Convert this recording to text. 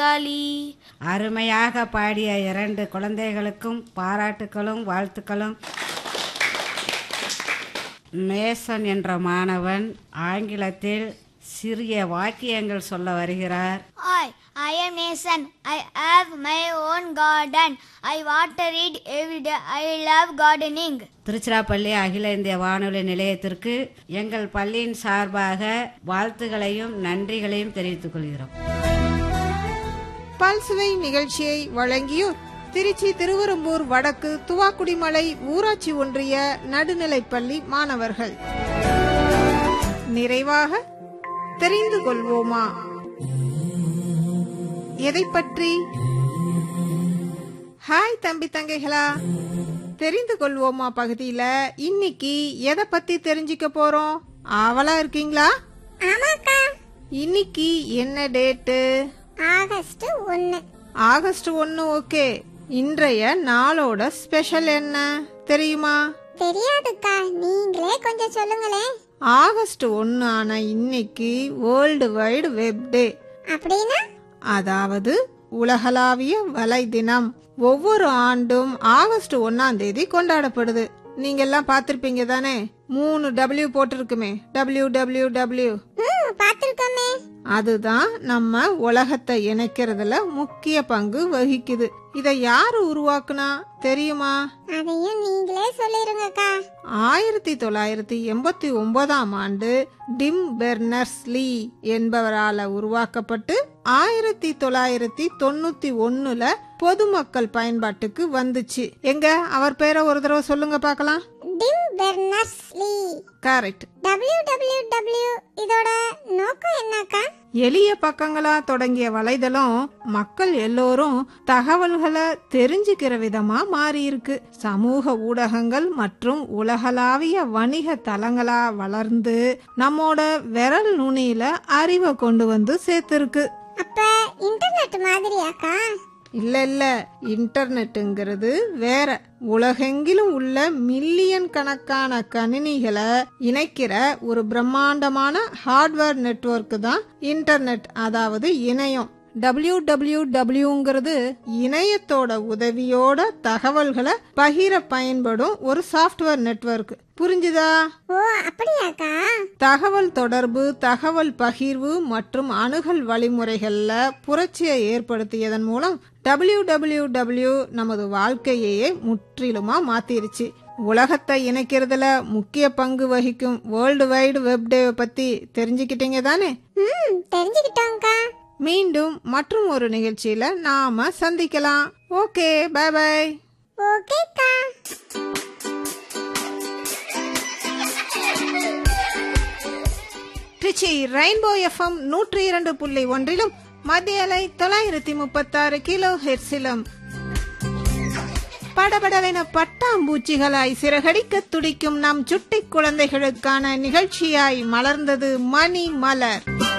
காளி அருமையாக பாடிய இரண்டு குழந்தைகளுக்கும் பாராட்டுக்களும் வாழ்த்துக்களும் மேசன் என்ற மாணவன் ஆங்கிலத்தில் சிறிய வாக்கியங்கள் சொல்ல வருகிறார் Hi, I am Nathan. I have my own garden. I water it every day. I love gardening. Tiruchirappalli அகில இந்திய வானொலி நிலையத்திற்கு எங்கள் பள்ளியின் சார்பாக வாழ்த்துகளையும் நன்றிகளையும் தெரிவித்துக் கொள்கிறோம் பல்சுவை நிகழ்ச்சியை வழங்கியோர் திருச்சி திருவெரும்பூர் வடக்கு துவாக்குடிமலை ஊராட்சி ஒன்றிய நடுநிலைப்பள்ளி மாணவர்கள் நிறைவாக தெரிந்து கொள்வோமா எதை பற்றி ஹாய் தம்பி தங்கைகளா தெரிந்து கொள்வோமா பகுதியில இன்னைக்கு எதை பத்தி தெரிஞ்சுக்க போறோம் ஆவலா இருக்கீங்களா ஆமாக்கா இன்னைக்கு என்ன டேட்டு ஆகஸ்ட் ஒன்னு ஆகஸ்ட் ஒன்னு ஓகே இன்றைய நாளோட ஸ்பெஷல் என்ன தெரியுமா தெரியாதுக்கா நீங்களே கொஞ்சம் சொல்லுங்களேன் ஆகஸ்ட் ஒன்னு ஆன இன்னைக்கு வேர்ல்டு வைடு வெப் டே அப்படின்னா அதாவது உலகளாவிய வலை தினம் ஒவ்வொரு ஆண்டும் ஆகஸ்ட் ஒன்னாம் தேதி கொண்டாடப்படுது நீங்க எல்லாம் பார்த்திருப்பீங்க தானே மூணு டபிள்யூ போட்டிருக்குமே டபிள்யூ டபிள்யூ டபிள்யூ ம் பாத்துருக்கோமே அதுதான் நம்ம உலகத்தை இணைக்கிறதுல முக்கிய பங்கு வகிக்குது இத யாரு உருவாக்குனா தெரியுமா அதையும் நீங்களே சொல்லிருங்கக்கா ஆயிரத்தி தொள்ளாயிரத்தி எண்பத்தி ஒன்பதாம் ஆண்டு டிம் பெர்னர்ஸ் லீ என்பவரால உருவாக்கப்பட்டு ஆயிரத்தி தொள்ளாயிரத்தி தொண்ணூத்தி ஒண்ணுல பொதுமக்கள் பயன்பாட்டுக்கு வந்துச்சு எங்க அவர் பேரை ஒரு தடவை சொல்லுங்க பார்க்கலாம் Tim Berners Lee correct W W W இதோட நோக்கம் என்னக்கா எளிய பக்கங்களா தொடங்கிய வலைதளம் மக்கள் எல்லோரும் தகவல்களை தெரிஞ்சுக்கிற விதமா மாறி இருக்கு சமூக ஊடகங்கள் மற்றும் உலகளாவிய வணிக தளங்களா வளர்ந்து நம்மோட விரல் நுனியில அறிவை கொண்டு வந்து சேர்த்திருக்கு அப்ப இன்டர்நெட் மாதிரியாக்கா இல்ல இல்ல இன்டர்நெட்டுங்கிறது வேற உலகெங்கிலும் உள்ள மில்லியன் கணக்கான கணினிகளை இணைக்கிற ஒரு பிரம்மாண்டமான ஹார்ட்வேர் நெட்வொர்க் தான் இன்டர்நெட் அதாவது இணையம் டபிள்யூ டபிள்யூ டபிள்யூங்கிறது இணையத்தோட உதவியோட தகவல்களை பகிர பயன்படும் ஒரு சாஃப்ட்வேர் நெட்வொர்க் புரிஞ்சுதா ஓ அப்படியாக்கா தகவல் தொடர்பு தகவல் பகிர்வு மற்றும் அணுகல் வழிமுறைகள்ல புரட்சியை ஏற்படுத்தியதன் மூலம் டபிள்யூ டபிள்யூ டபிள்யூ நமது வாழ்க்கையையே முற்றிலுமா மாத்திருச்சு உலகத்தை இணைக்கிறதுல முக்கிய பங்கு வகிக்கும் வேர்ல்டு வைடு வெப் டே பத்தி தெரிஞ்சுக்கிட்டீங்க தானே ம் தெரிஞ்சுக்கிட்டோம்க்கா மீண்டும் மற்றும் ஒரு நிகழ்ச்சியில நாம சந்திக்கலாம் ஓகே பை பை ஓகேக்கா திருச்சி ரெயின்போ எஃப்எம் நூற்றி இரண்டு புள்ளி ஒன்றிலும் மத்திய அலை தொள்ளாயிரத்தி முப்பத்தாறு கிலோ ஹெர்சிலும் படபடவென பட்டாம்பூச்சிகளாய் சிறகடிக்க துடிக்கும் நம் சுட்டி குழந்தைகளுக்கான நிகழ்ச்சியாய் மலர்ந்தது மணி மலர்